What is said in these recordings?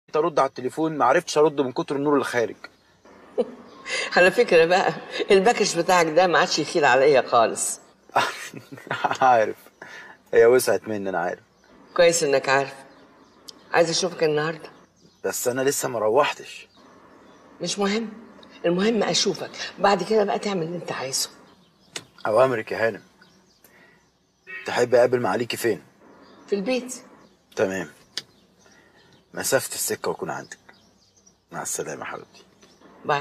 ارد على التليفون ما عرفتش ارد من كتر النور اللي خارج على فكرة بقى الباكج بتاعك ده ما عادش يخيل عليا خالص عارف هي وسعت مني انا عارف كويس انك عارف عايز اشوفك النهارده بس انا لسه ما روحتش مش مهم المهم اشوفك بعد كده بقى تعمل اللي انت عايزه اوامرك يا هانم تحب اقابل معاليكي فين في البيت تمام مسافة السكة واكون عندك مع السلامة حبيبتي باي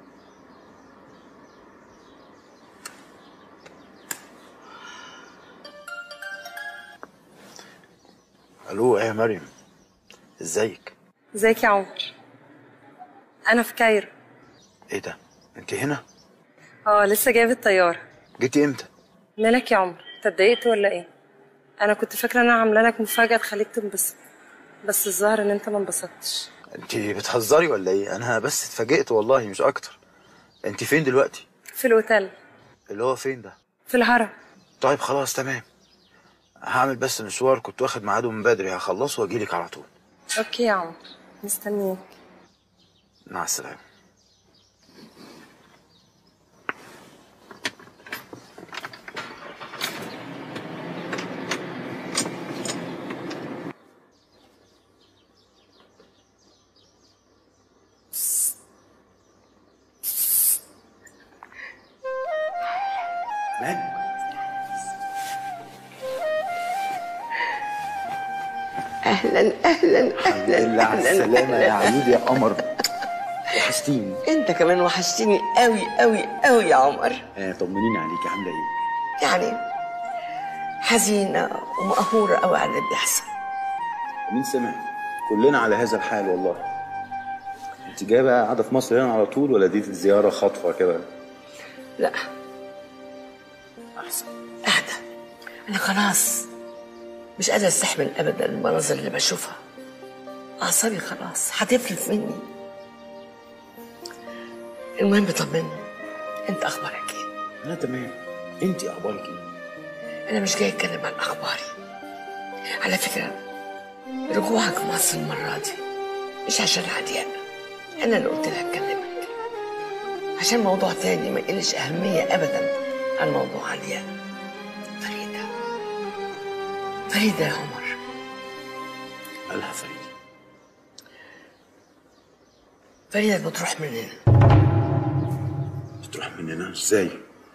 الو ايه يا مريم ازيك ازيك يا عمر انا في كايرو ايه ده انت هنا اه لسه جايب الطياره جيتي امتى مالك يا عمر انت اتضايقت ولا ايه انا كنت فاكره ان انا عامله لك مفاجاه تخليك تنبسط بس الظاهر ان انت ما انبسطتش انت بتهزري ولا ايه انا بس اتفاجئت والله مش اكتر انت فين دلوقتي في الاوتيل اللي هو فين ده في الهرم طيب خلاص تمام هعمل بس مشوار كنت واخد ميعاده من بدري هخلصه واجيلك على طول اوكي يا عمر مستنيك مع السلامة مالك اهلا اهلا الحمد اهلا لله على أهلاً، السلامة يا أهلاً. عيود يا قمر وحشتيني انت كمان وحشتني قوي قوي قوي يا عمر آه طمنيني عليكي عاملة ايه يعني حزينة ومقهورة قوي على اللي بيحصل مين سمع كلنا على هذا الحال والله انت جايه بقى قاعده في مصر هنا على طول ولا دي زياره خطفه كده لا احسن اهدى انا خلاص مش قادرة استحمل ابدا المناظر اللي بشوفها اعصابي خلاص هتفلت مني المهم طمني انت اخبارك ايه انا تمام انت اخبارك ايه انا مش جاي اتكلم عن اخباري على فكرة رجوعك مصر المرة دي مش عشان عديان انا اللي قلت لها اكلمك عشان موضوع تاني ما يقلش اهمية ابدا عن موضوع علياء فريدة فريدة يا عمر قالها فريده فريدة بتروح مننا بتروح مننا ازاي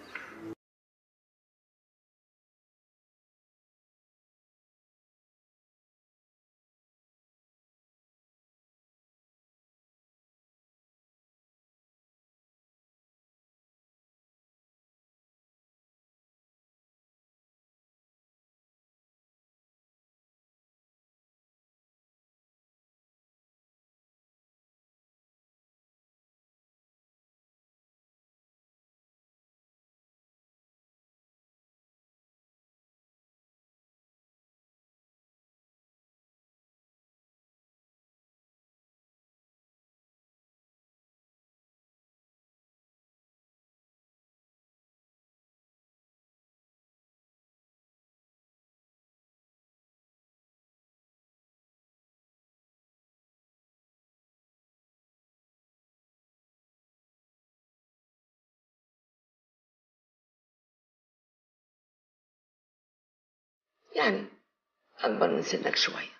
يعني اكبر من سنك شوية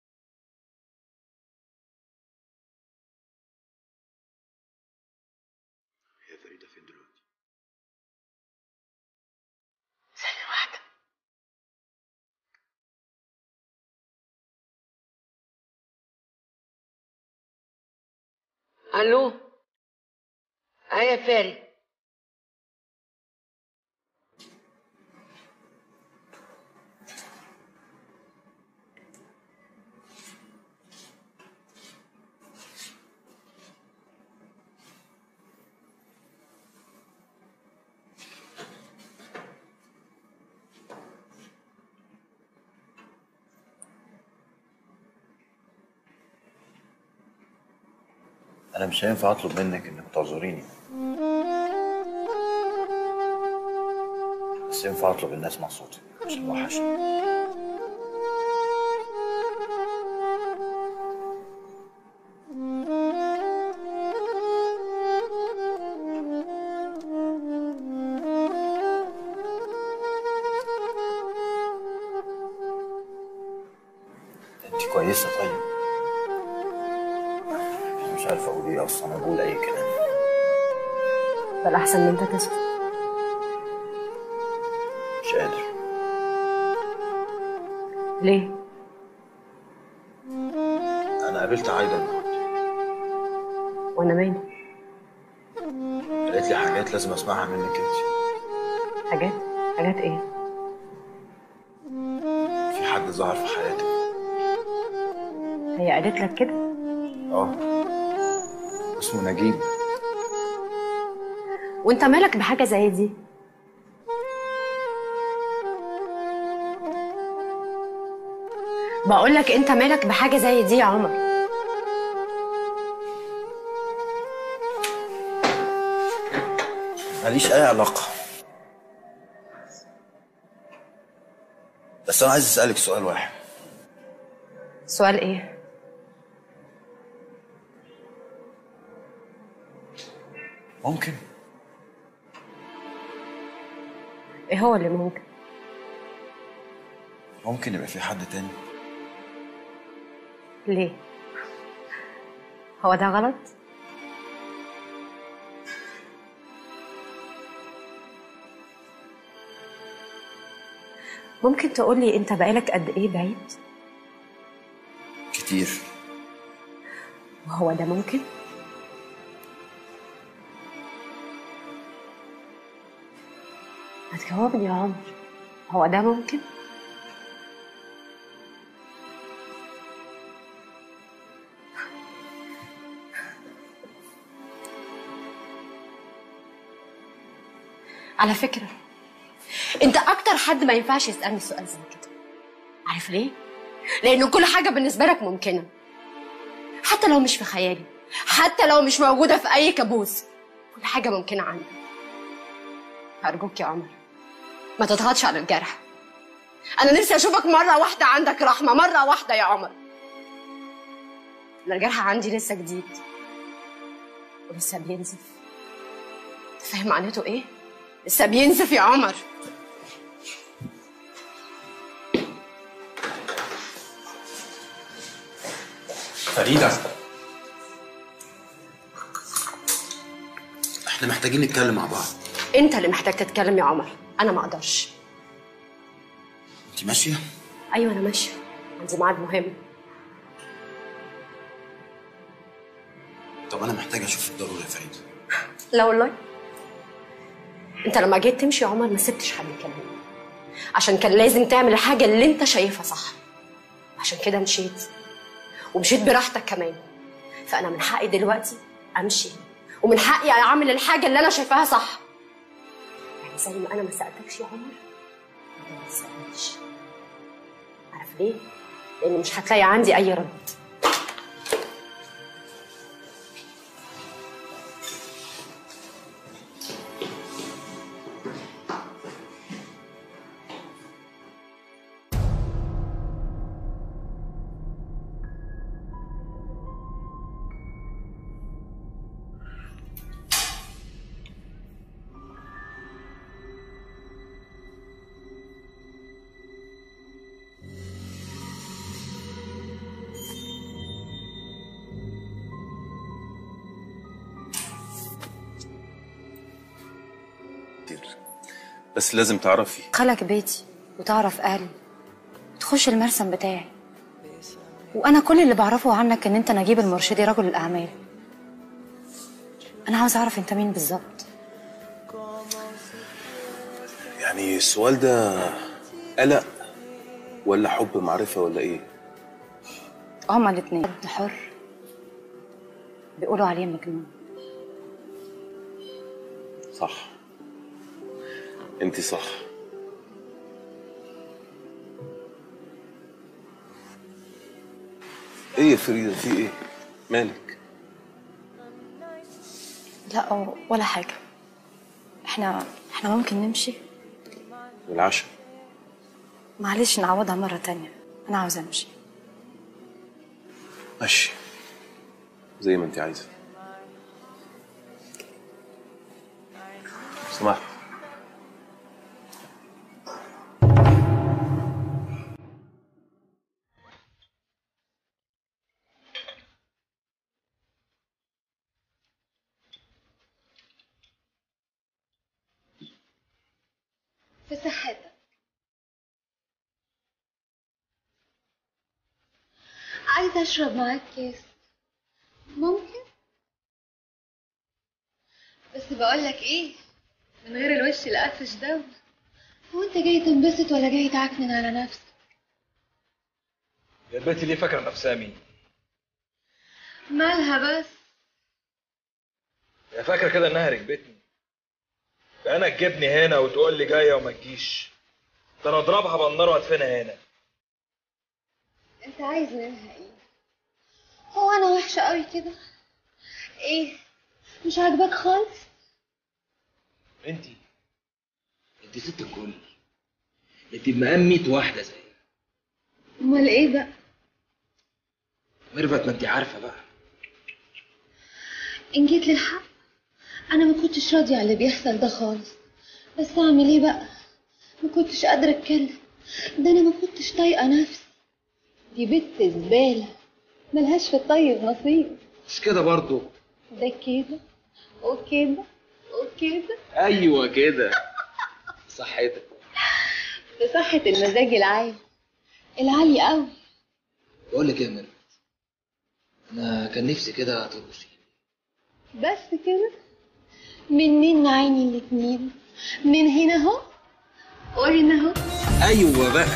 هي فريده فين دلوقتي ثانية واحدة الو اه يا فاري انا مش هينفع اطلب منك انك تعذريني بس ينفع اطلب الناس مع صوتي عشان وحشني كويسه طيب مش عارف اقول ايه اصلا انا بقول اي كلام فالأحسن إن أنت تسكت مش قادر ليه؟ انا قابلت عايده النهارده وأنا مالي؟ قالت لي حاجات لازم اسمعها منك انت حاجات؟ حاجات إيه؟ في حد ظهر في حياتك هي قالت لك كده؟ اه اسمه نجيب وأنت مالك بحاجة زي دي؟ بقول لك أنت مالك بحاجة زي دي يا عمر ماليش اي علاقه بس انا عايز اسالك سؤال واحد سؤال إيه؟ ممكن إيه هو اللي ممكن؟ ممكن يبقى في حد تاني ليه؟ هو ده غلط؟ ممكن تقولي انت بقالك قد ايه بعيد؟ كتير وهو ده ممكن؟ ما تجاوبني يا عمر هو ده ممكن؟ على فكرة انت اكتر حد ما ينفعش يسألني سؤال زي كده عارف ليه؟ لأن كل حاجة بالنسبة لك ممكنة حتى لو مش في خيالي حتى لو مش موجودة في أي كابوس كل حاجة ممكنة عندك أرجوك يا عمر ما تضغطش على الجرح أنا نفسي أشوفك مرة واحدة عندك رحمة مرة واحدة يا عمر أنا الجرح عندي لسه جديد ولسه بينزف أنت فاهم معناته إيه؟ لسه بينزف يا عمر فريدة احنا محتاجين نتكلم مع بعض أنت اللي محتاج تتكلم يا عمر أنا ما أقدرش انت ماشية؟ أيوة أنا ماشية عندي ميعاد مهم طب انا محتاج اشوفك ضروري يا فريدة لا والله انت لما جيت تمشي يا عمر ما سبتش حد يكلمني عشان كان لازم تعمل الحاجه اللي انت شايفها صح عشان كده مشيت ومشيت براحتك كمان فانا من حقي دلوقتي امشي ومن حقي اعمل الحاجه اللي انا شايفاها صح يعني زي ما انا ما سالتكش يا عمر انت ما تسالنيش عارف ليه لان مش هتلاقي عندي اي رد بس لازم تعرفي دخلك بيتي وتعرف اهلي وتخش المرسم بتاعي وانا كل اللي بعرفه عنك ان انت نجيب المرشدي رجل الاعمال انا عاوز اعرف انت مين بالظبط يعني السؤال ده قلق ولا حب معرفة ولا ايه هما الاتنين حد حر بيقولوا عليه مجنون صح انت صح ايه يا فريدة في ايه مالك لا ولا حاجه احنا احنا ممكن نمشي العشاء معلش نعوضها مره تانية انا عاوزه امشي ماشي زي ما انت عايزة سمحت بصحتك عايزة أشرب معاك كاس ممكن بس بقولك إيه من غير الوش القفش ده هو أنت جاي تنبسط ولا جاي تعكنن على نفسك يا البنت ليه فاكره نفسها مين؟ مالها بس يا فاكره كده انها ركبتني ده انا تجيبني هنا وتقول لي جايه وما تجيش ده انا اضربها بالنار وادفنها هنا أنت عايز منها إيه هو أنا وحشة قوي كده إيه مش عاجباك خالص انتي انت ست الكل انت بمقام 100 واحده زي أمال إيه بقى ميرفت ما انت عارفه بقى إن جيت للحق أنا ما كنتش راضية على اللي بيحصل ده خالص بس أعمل إيه بقى ما كنتش قادرة أتكلم ده أنا ما كنتش طايقة نفسي دي بنت زبالة ملهاش في الطيب نصيب مش كده برضو ده كده وكده وكده ايوه كده صحتك بصحة المزاج العالي العالي قوي بقول لك ايه يا ميرفت انا كان نفسي كده ترقصي بس كده منين عيني الاتنين من هنا اهو وهنا اهو ايوه بقى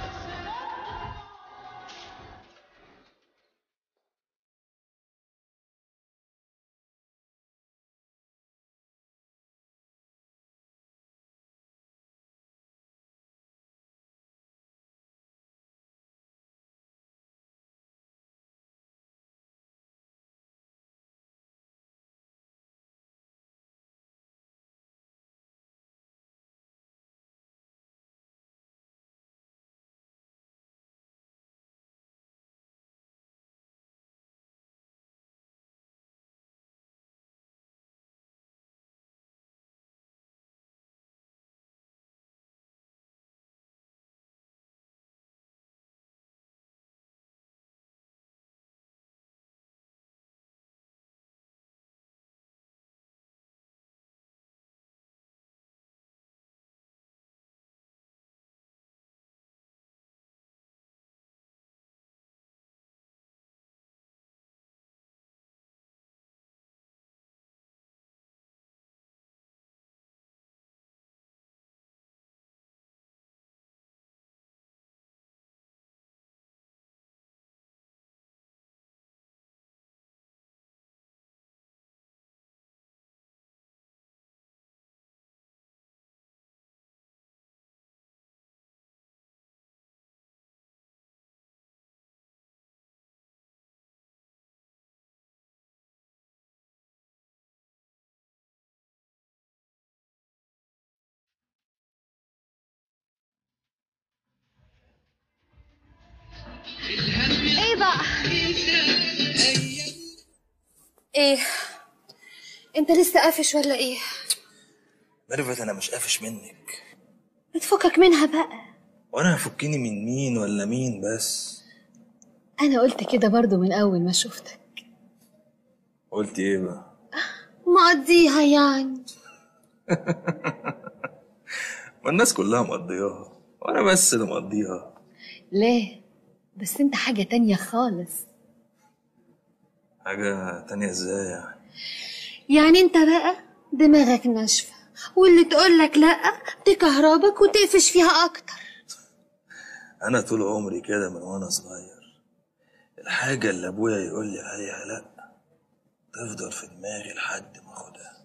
ايه بقى ايه انت لسه قافش ولا ايه ميرفت انا مش قافش منك بتفكك منها بقى وانا هفكني من مين ولا مين بس انا قلت كده برضو من اول ما شفتك قلت ايه بقى مقضيها يعني ما الناس كلها مقضياها وانا بس اللي مقضيها ليه بس انت حاجة تانية خالص حاجة تانية ازاي يعني يعني انت بقى دماغك ناشفة واللي تقولك لأ تكهربك وتقفش فيها أكتر انا طول عمري كده من وانا صغير الحاجة اللي ابويا يقول لي عليها لا تفضل في دماغي لحد ما اخدها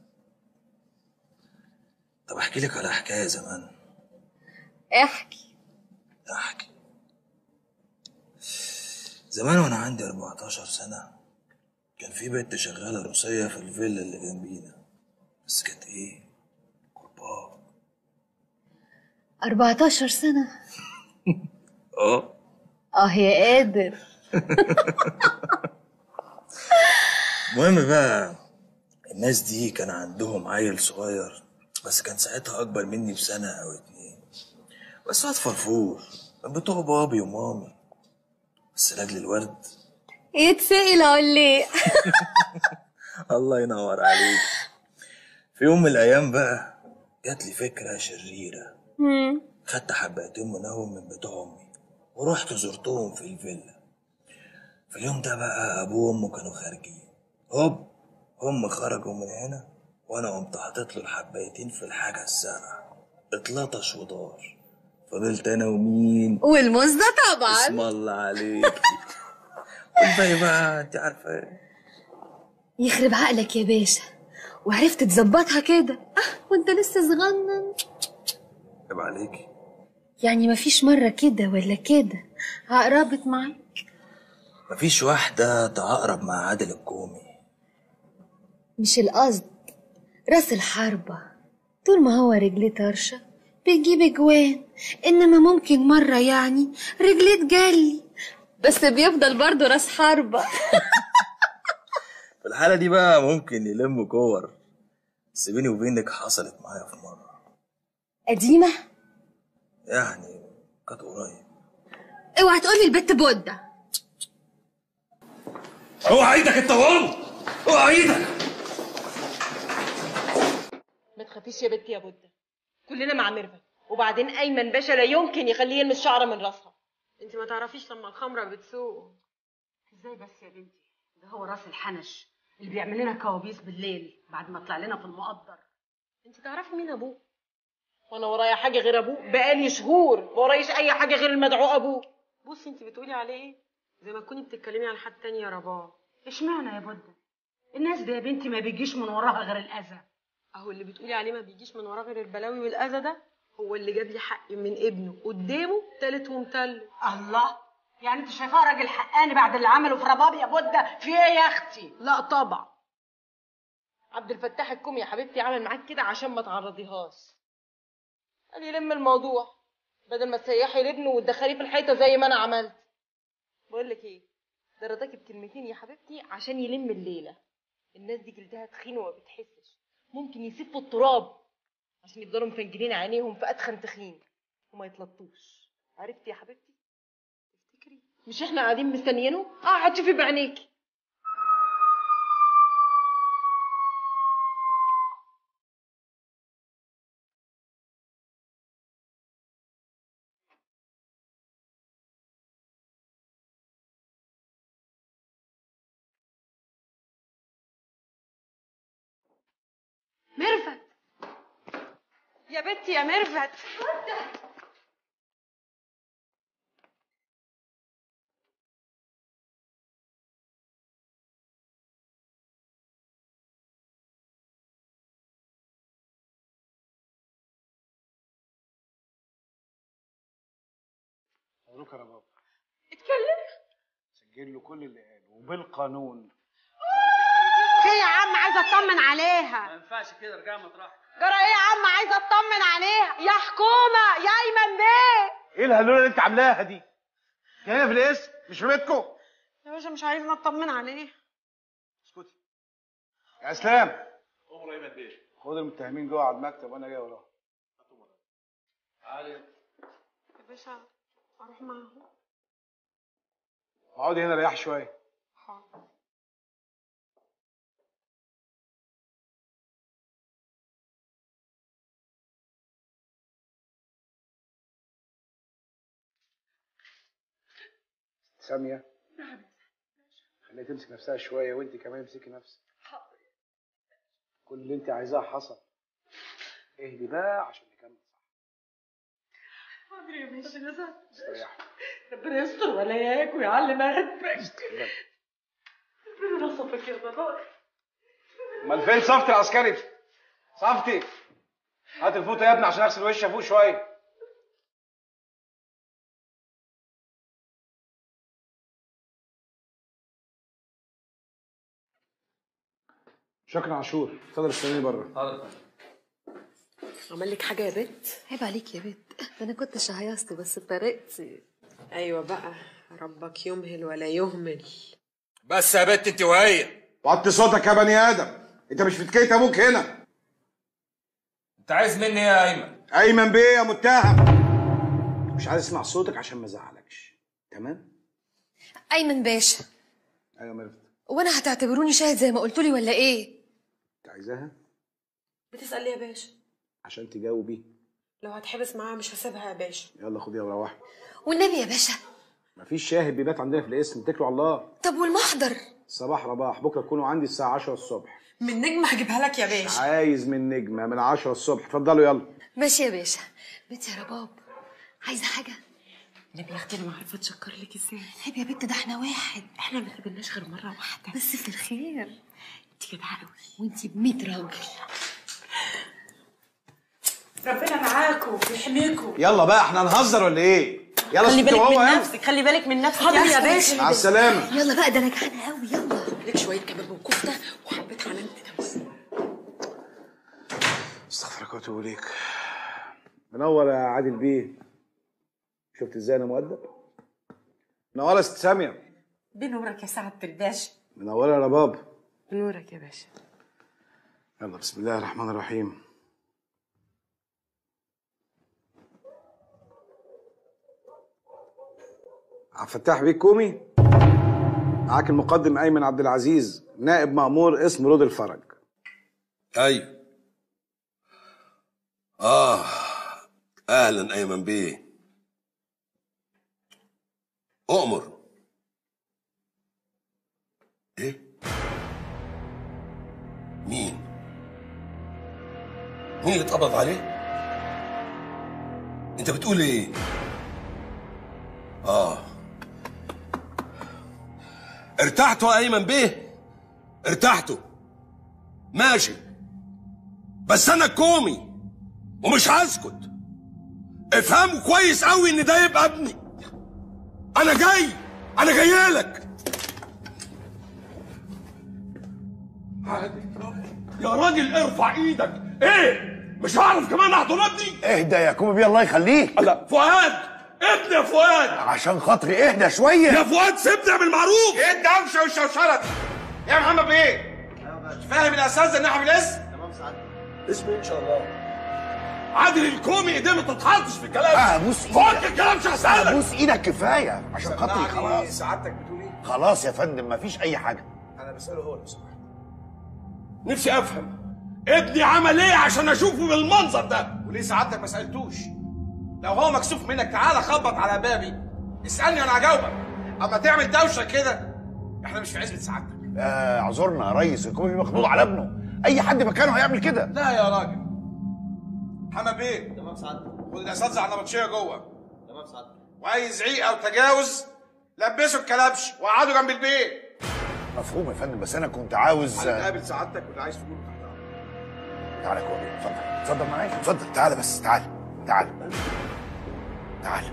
طب احكي لك على حكاية زمان احكي احكي زمان وانا عندي 14 سنة كان في بنت شغالة روسية في الفيلا اللي جنبينا بس كانت ايه كرباء 14 سنة اه اه يا قادر المهم بقى الناس دي كان عندهم عيل صغير بس كان ساعتها اكبر مني بسنة او اتنين بس واد فرفور من بتوع بابي ومامي بس لاجل الورد يتسأل عليه الله ينور عليك في يوم من الايام بقى جات لي فكره شريره خدت حبايتين منوم من بتوع امي ورحت زرتهم في الفيلا في اليوم ده بقى ابوه وامه كانوا خارجين هوب هم خرجوا من هنا وانا قمت حاطط له الحبايتين في الحاجه الساقعه اتلطش ودار فضلت انا ومين والموز ده طبعا اسم الله عليك والباقي بقى انت عارفه ايه يخرب عقلك يا باشا وعرفت تظبطها كده اه وانت لسه صغنن عيب عليكي يعني مفيش مرة كده ولا كده عقربت معاك مفيش واحدة تعقرب مع عادل الكومي مش القصد راس الحربة طول ما هو رجليه طرشة بيجيب اجوان انما ممكن مرة يعني رجليه تجلي بس بيفضل برضه راس حربة في الحالة دي بقى ممكن يلم كور بس بيني وبينك حصلت معايا في مرة قديمة يعني كانت قريب اوعى تقولي البت بودة اوعى ايدك انت غلط اوعى ايدك ما تخافيش يا بنتي يا بودة كلنا مع ميرفت وبعدين ايمن باشا لا يمكن يخليه يلمس شعره من راسها انت ما تعرفيش لما الخمره بتسوق ازاي بس يا بنتي ده هو راس الحنش اللي بيعمل لنا كوابيس بالليل بعد ما طلع لنا في المقدر انت تعرفي مين ابوه وانا ورايا حاجه غير ابوه بقالي شهور ما ورايش اي حاجه غير المدعو ابوه بصي انت بتقولي عليه ايه زي ما تكوني بتتكلمي عن حد تاني يا رباه اشمعنى يا بودة الناس دي يا بنتي ما بيجيش من وراها غير الاذى اهو اللي بتقولي عليه ما بيجيش من وراه غير البلاوي والاذى ده هو اللي جاب لي حقي من ابنه قدامه تالت ومتل الله يعني انت شايفاه راجل حقاني بعد اللي عمله في رباب يا بودة في ايه يا اختي لا طبعا عبد الفتاح الكومي يا حبيبتي عمل معاك كده عشان ما تعرضيهاش قال يلم الموضوع بدل ما تسيحي لابنه وتدخليه في الحيطه زي ما انا عملت بقول لك ايه ده رضاكي بكلمتين يا حبيبتي عشان يلم الليله الناس دي جلدها تخين وما بتحسش ممكن يسيبوا التراب عشان يفضلوا مفنجلين عينيهم في اتخن تخين وما يتلطوش عرفتي يا حبيبتي تفتكري مش احنا قاعدين مستنيينه اه هتشوفي بعينيكي ميرفت يا بنتي يا ميرفت مبروك يا رباب اتكلم سجل له كل اللي قاله وبالقانون في يا عم عايزه اطمن عليها ما ينفعش كده ارجع مطرحك جرى ايه يا عم عايزه اطمن عليها يا حكومه يا ايمن بيه ايه الهلوله اللي انت عاملاها دي؟ هنا في الاسم مش في بيتكم يا باشا مش عايزنا اطمن عليه اسكتي يا اسلام امر ايمن بيه خد المتهمين جوه على المكتب وانا جاي وراهم يا باشا اروح معاهم اقعدي هنا ريح شويه حاضر ساميه خليها تمسك نفسها شويه وانت كمان امسكي نفسك كل اللي انت عايزاه حصل اهدي بقى عشان نكمل صح حاضر يا باشا استريحي ربنا يستر ولاياك ويعلم قلبك استقبل. ربنا نصفك يا بابا امال فين صفتي العسكري صفتي هات الفوطه يا ابني عشان اغسل وشي فوق شويه شكرا عاشور اتفضل استناني بره عمل لك حاجه يا بنت عيب عليك يا بنت ده انا كنت شهيصت بس بطريقتي ايوه بقى ربك يمهل ولا يهمل بس يا بت انت وهي وطي صوتك يا بني ادم انت مش في تكيت ابوك هنا انت عايز مني ايه يا ايمن ايمن بيه يا متهم مش عايز اسمع صوتك عشان ما ازعلكش تمام ايمن باشا ايوه ميرفت وانا هتعتبروني شاهد زي ما قلتولي ولا ايه انت عايزاها بتسال ليه يا باشا عشان تجاوبي لو هتحبس معاها مش هسيبها يا باشا يلا خديها وروحي والنبي يا باشا مفيش شاهد بيبات عندنا في الاسم اتكلوا على الله طب والمحضر صباح رباح بكره تكونوا عندي الساعه 10 الصبح من نجم هجيبها لك يا باشا عايز من نجمه من 10 الصبح اتفضلوا يلا ماشي يا باشا بنت يا رباب عايزه حاجه نبي يا اختي انا ما عارفه اتشكر لك ازاي عيب يا بنت ده احنا واحد احنا ما اتقابلناش غير مره واحده بس في الخير انت جدعه قوي وانتي ب 100 راجل ربنا معاكم ويحميكم يلا بقى احنا هنهزر ولا ايه يلا خلي ست بالك وهو من يلا. نفسك خلي بالك من نفسك يلا يا باشا مع السلامه يلا بقى ده انا جعانه قوي يلا لك شويه كباب وكفته وحبيت علامه تمس استغفرك واتوب اليك منور يا عادل بيه شفت ازاي انا مؤدب منوره يا ست ساميه بنورك يا سعاده الباشا منوره يا رباب بنورك يا باشا يلا بسم الله الرحمن الرحيم عبد الفتاح بيه كومي معاك المقدم ايمن عبد العزيز نائب مأمور اسم رود الفرج ايوه اه اهلا ايمن بيه اؤمر ايه مين مين اللي اتقبض عليه انت بتقول ايه اه ارتحتوا يا ايمن بيه ارتحتوا ماشي بس انا كومي ومش هسكت افهموا كويس قوي ان ده يبقى ابني انا جاي انا جاي لك يا راجل ارفع ايدك ايه مش هعرف كمان احضن ابني اهدى يا كومي بيه الله يخليك لا فؤاد ابني يا فؤاد عشان خاطري اهدى شويه يا فؤاد سيبني بالمعروف ايه الدوشه والشوشره دي؟ يا محمد بيه مش فاهم الاساس ان احنا بالاسم اسمي ان شاء الله عادل الكومي ايديه ما تتحطش في الكلام ابوس فك ايدك الكلام مش هسألك ابوس ايدك كفايه عشان خاطري خلاص سعادتك بتقول ايه؟ خلاص يا فندم مفيش اي حاجه انا بساله هو لو سمحت نفسي افهم ابني عمل ايه عشان اشوفه بالمنظر ده وليه سعادتك ما سالتوش؟ لو هو مكسوف منك تعالى خبط على بابي اسالني انا هجاوبك اما تعمل دوشه كده احنا مش في عزبه سعادتك آه اعذرنا يا ريس الكومي بيه مخضوض على ابنه اي حد مكانه هيعمل كده لا يا راجل محمد بيه تمام سعادتك خد الاساتذه على النبطشيه جوه تمام سعادتك واي زعيق او تجاوز لبسوا الكلبش وقعدوا جنب البيت مفهوم يا فندم بس انا كنت عاوز هنتقابل سعادتك واللي عايز تقوله تحت امرك تعالى يا كومي اتفضل اتفضل معايا اتفضل تعالى بس تعالى تعالى تعالى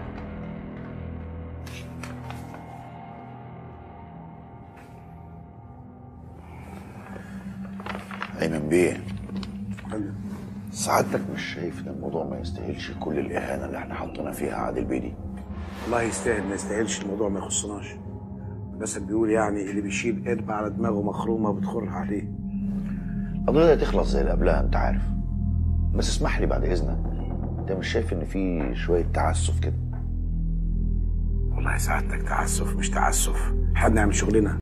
ايمن بيه سعادتك مش شايف ان الموضوع ما يستاهلش كل الاهانه اللي احنا حطينا فيها عادل بيدي والله يستاهل ما يستاهلش الموضوع ما يخصناش بس بيقول يعني اللي بيشيل قرب على دماغه مخرومه بتخر عليه القضيه دي تخلص زي اللي قبلها انت عارف بس اسمح لي بعد اذنك انت مش شايف ان في شويه تعسف كده والله سعادتك تعسف مش تعسف احنا بنعمل شغلنا